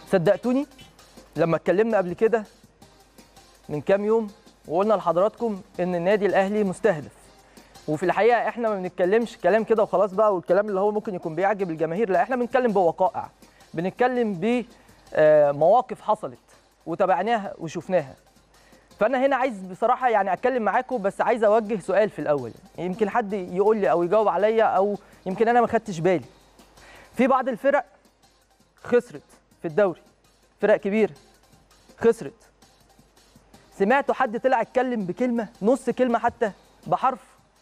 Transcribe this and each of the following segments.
صدقتوني لما اتكلمنا قبل كده من كام يوم وقلنا لحضراتكم ان النادي الاهلي مستهدف وفي الحقيقه احنا ما بنتكلمش كلام كده وخلاص بقى والكلام اللي هو ممكن يكون بيعجب الجماهير لا احنا بنتكلم بوقائع بنتكلم بمواقف حصلت وتابعناها وشفناها فانا هنا عايز بصراحه يعني اتكلم معاكم بس عايز اوجه سؤال في الاول يمكن حد يقول لي او يجاوب عليا او يمكن انا ما خدتش بالي في بعض الفرق خسرت في الدوري فرق كبيره خسرت سمعتوا حد طلع اتكلم بكلمه نص كلمه حتى بحرف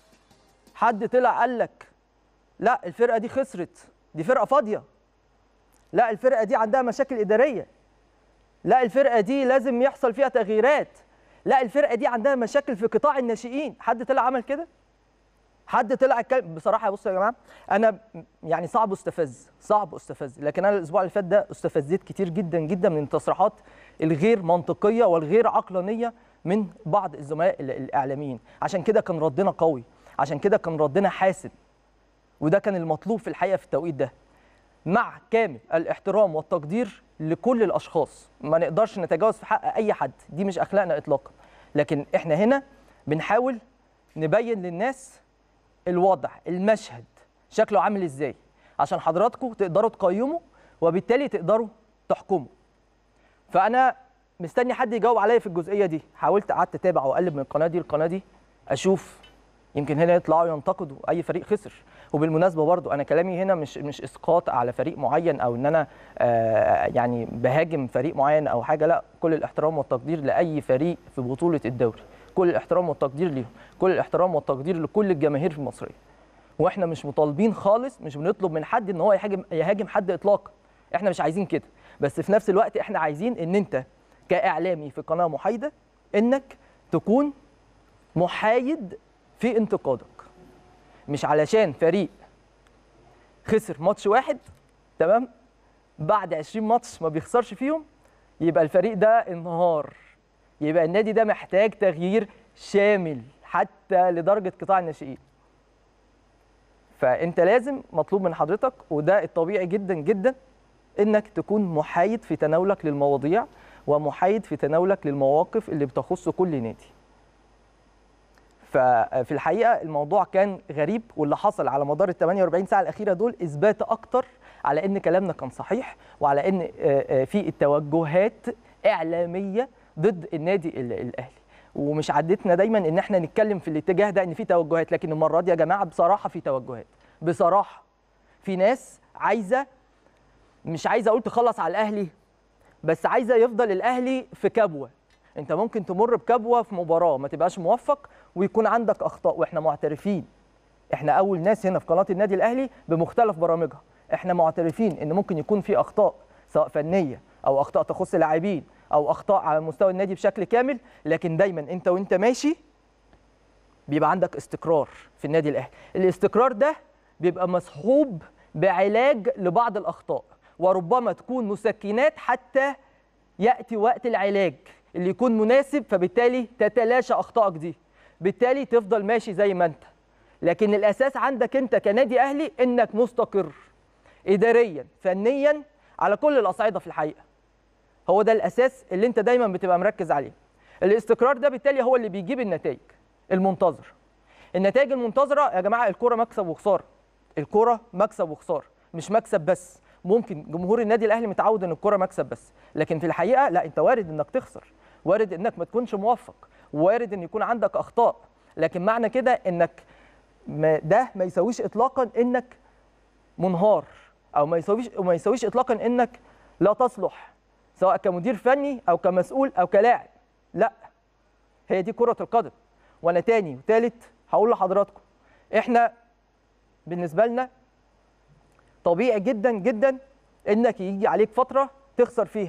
حد طلع قال لك لا الفرقه دي خسرت دي فرقه فاضيه لا الفرقه دي عندها مشاكل اداريه لا الفرقه دي لازم يحصل فيها تغييرات لا الفرقه دي عندها مشاكل في قطاع الناشئين حد طلع عمل كده حد طلع اتكلم بصراحه بصوا يا جماعه انا يعني صعب استفز صعب استفز لكن انا الاسبوع اللي فات ده استفزيت كتير جدا جدا من التصريحات الغير منطقيه والغير عقلانيه من بعض الزملاء الاعلاميين عشان كده كان ردنا قوي عشان كده كان ردنا حاسم وده كان المطلوب في الحقيقه في التوقيت ده مع كامل الاحترام والتقدير لكل الاشخاص ما نقدرش نتجاوز في حق اي حد دي مش اخلاقنا اطلاقا لكن احنا هنا بنحاول نبين للناس الوضع المشهد شكله عامل ازاي عشان حضراتكم تقدروا تقيموا وبالتالي تقدروا تحكموا فانا مستني حد يجاوب عليا في الجزئيه دي حاولت قعدت اتابع واقلب من القناه دي للقناه دي اشوف يمكن هنا يطلعوا ينتقدوا اي فريق خسر وبالمناسبه برضو انا كلامي هنا مش مش اسقاط على فريق معين او ان انا آه يعني بهاجم فريق معين او حاجه لا كل الاحترام والتقدير لاي فريق في بطوله الدوري كل الاحترام والتقدير ليهم كل الاحترام والتقدير لكل الجماهير المصريه واحنا مش مطالبين خالص مش بنطلب من حد ان هو يهاجم يهاجم حد اطلاقا احنا مش عايزين كده بس في نفس الوقت احنا عايزين ان انت كاعلامي في قناه محايده انك تكون محايد في انتقادك مش علشان فريق خسر ماتش واحد تمام بعد 20 ماتش ما بيخسرش فيهم يبقى الفريق ده انهار يبقى النادي ده محتاج تغيير شامل حتى لدرجه قطاع الناشئين فانت لازم مطلوب من حضرتك وده الطبيعي جدا جدا انك تكون محايد في تناولك للمواضيع ومحايد في تناولك للمواقف اللي بتخص كل نادي ففي الحقيقه الموضوع كان غريب واللي حصل على مدار ال 48 ساعه الاخيره دول اثبات اكتر على ان كلامنا كان صحيح وعلى ان في التوجهات اعلاميه ضد النادي الاهلي ومش عادتنا دايما ان احنا نتكلم في الاتجاه ده ان في توجهات لكن المره دي يا جماعه بصراحه في توجهات بصراحه في ناس عايزه مش عايزه اقول تخلص على الاهلي بس عايزه يفضل الاهلي في كبوه انت ممكن تمر بكبوه في مباراه ما تبقاش موفق ويكون عندك اخطاء واحنا معترفين احنا اول ناس هنا في قناه النادي الاهلي بمختلف برامجها احنا معترفين ان ممكن يكون في اخطاء سواء فنيه او اخطاء تخص اللاعبين او اخطاء على مستوى النادي بشكل كامل لكن دايما انت وانت ماشي بيبقى عندك استقرار في النادي الاهلي الاستقرار ده بيبقى مصحوب بعلاج لبعض الاخطاء وربما تكون مسكنات حتى ياتي وقت العلاج اللي يكون مناسب فبالتالي تتلاشى اخطائك دي بالتالي تفضل ماشي زي ما انت لكن الاساس عندك انت كنادي اهلي انك مستقر اداريا فنيا على كل الاصعده في الحقيقه هو ده الاساس اللي انت دايما بتبقى مركز عليه الاستقرار ده بالتالي هو اللي بيجيب النتائج المنتظره النتائج المنتظره يا جماعه الكوره مكسب وخساره الكوره مكسب وخساره مش مكسب بس ممكن جمهور النادي الاهلي متعود ان الكوره مكسب بس لكن في الحقيقه لا انت وارد انك تخسر وارد انك ما تكونش موفق وارد ان يكون عندك اخطاء لكن معنى كده انك ما ده ما يساويش اطلاقا انك منهار او ما يساويش ما يساويش اطلاقا انك لا تصلح سواء كمدير فني او كمسؤول او كلاعب لا هي دي كره القدم وانا تاني وتالت هقول لحضراتكم احنا بالنسبه لنا طبيعي جدا جدا انك يجي عليك فتره تخسر فيها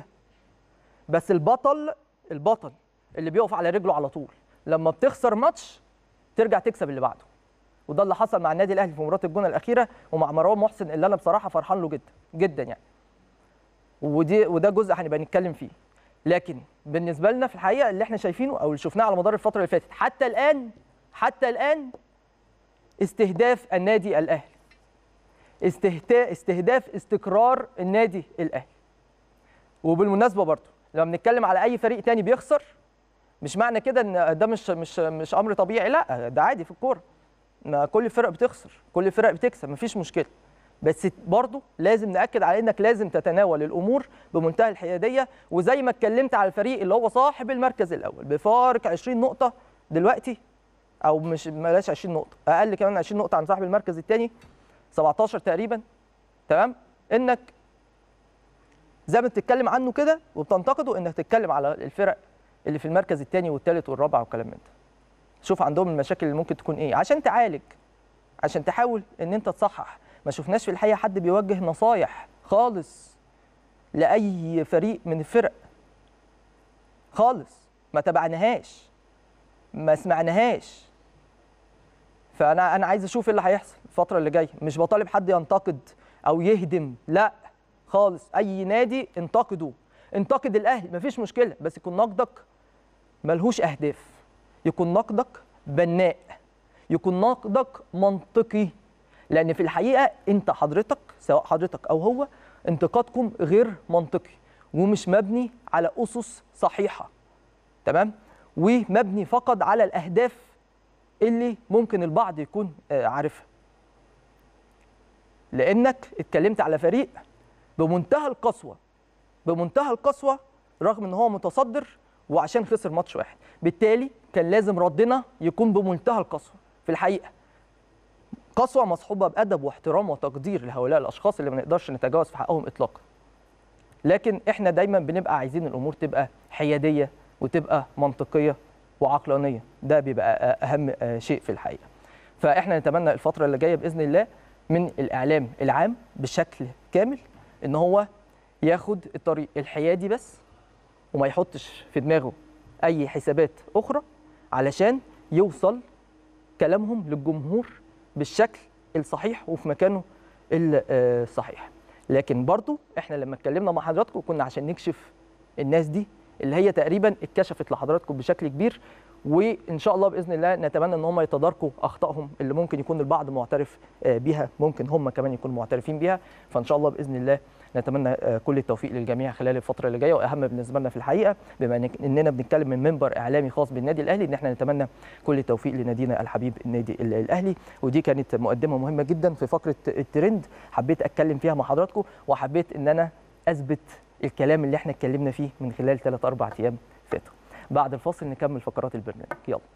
بس البطل البطل اللي بيقف على رجله على طول لما بتخسر ماتش ترجع تكسب اللي بعده وده اللي حصل مع النادي الاهلي في مباراه الجونه الاخيره ومع مروان محسن اللي انا بصراحه فرحان له جدا جدا يعني ودي وده جزء هنبقى نتكلم فيه لكن بالنسبه لنا في الحقيقه اللي احنا شايفينه او اللي شفناه على مدار الفتره اللي فاتت حتى الان حتى الان استهداف النادي الاهلي استهداف استهداف استقرار النادي الاهلي وبالمناسبه برضه لما بنتكلم على اي فريق تاني بيخسر مش معنى كده ان ده مش مش مش امر طبيعي لا ده عادي في الكوره ما كل الفرق بتخسر كل الفرق بتكسب مفيش مشكله بس برضه لازم ناكد على انك لازم تتناول الامور بمنتهى الحياديه وزي ما اتكلمت على الفريق اللي هو صاحب المركز الاول بفارق 20 نقطه دلوقتي او مش بلاش 20 نقطه اقل كمان 20 نقطه عن صاحب المركز الثاني 17 تقريبا تمام انك زي ما بتتكلم عنه كده وبتنتقده انك تتكلم على الفرق اللي في المركز الثاني والثالث والرابع والكلام من ده شوف عندهم المشاكل اللي ممكن تكون ايه عشان تعالج عشان تحاول ان انت تصحح ما شفناش في الحقيقه حد بيوجه نصايح خالص لاي فريق من الفرق خالص ما تبعناهاش ما سمعناهاش فانا انا عايز اشوف ايه اللي هيحصل الفتره اللي جايه مش بطالب حد ينتقد او يهدم لا خالص اي نادي انتقده انتقد الاهلي مفيش مشكله بس يكون نقدك ملهوش اهداف يكون نقدك بناء يكون نقدك منطقي لان في الحقيقه انت حضرتك سواء حضرتك او هو انتقادكم غير منطقي ومش مبني على اسس صحيحه تمام ومبني فقط على الاهداف اللي ممكن البعض يكون آه، عارفها لانك اتكلمت على فريق بمنتهى القسوه بمنتهى القسوه رغم ان هو متصدر وعشان خسر ماتش واحد بالتالي كان لازم ردنا يكون بمنتهى القسوه في الحقيقه قسوه مصحوبه بادب واحترام وتقدير لهؤلاء الاشخاص اللي ما نقدرش نتجاوز في حقهم اطلاقا لكن احنا دايما بنبقى عايزين الامور تبقى حياديه وتبقى منطقيه وعقلانيه ده بيبقى اهم شيء في الحقيقه فاحنا نتمنى الفتره اللي جايه باذن الله من الاعلام العام بشكل كامل ان هو ياخد الطريق الحيادي بس وما يحطش في دماغه اي حسابات اخرى علشان يوصل كلامهم للجمهور بالشكل الصحيح وفي مكانه الصحيح لكن برضو احنا لما اتكلمنا مع حضراتكم كنا عشان نكشف الناس دي اللي هي تقريبا اتكشفت لحضراتكم بشكل كبير وان شاء الله باذن الله نتمنى ان هم يتداركوا اخطائهم اللي ممكن يكون البعض معترف آه، بيها ممكن هم كمان يكونوا معترفين بيها فان شاء الله باذن الله نتمنى آه، كل التوفيق للجميع خلال الفتره اللي جايه واهم بالنسبه لنا في الحقيقه بما إنك- اننا بنتكلم من منبر اعلامي خاص بالنادي الاهلي ان احنا نتمنى كل التوفيق لنادينا الحبيب النادي ال- الاهلي ودي كانت مقدمه مهمه جدا في فقره الترند حبيت اتكلم فيها مع حضراتكم وحبيت ان انا اثبت الكلام اللي احنا اتكلمنا فيه من خلال 3 4 ايام فاتوا بعد الفاصل نكمل فقرات البرنامج يلا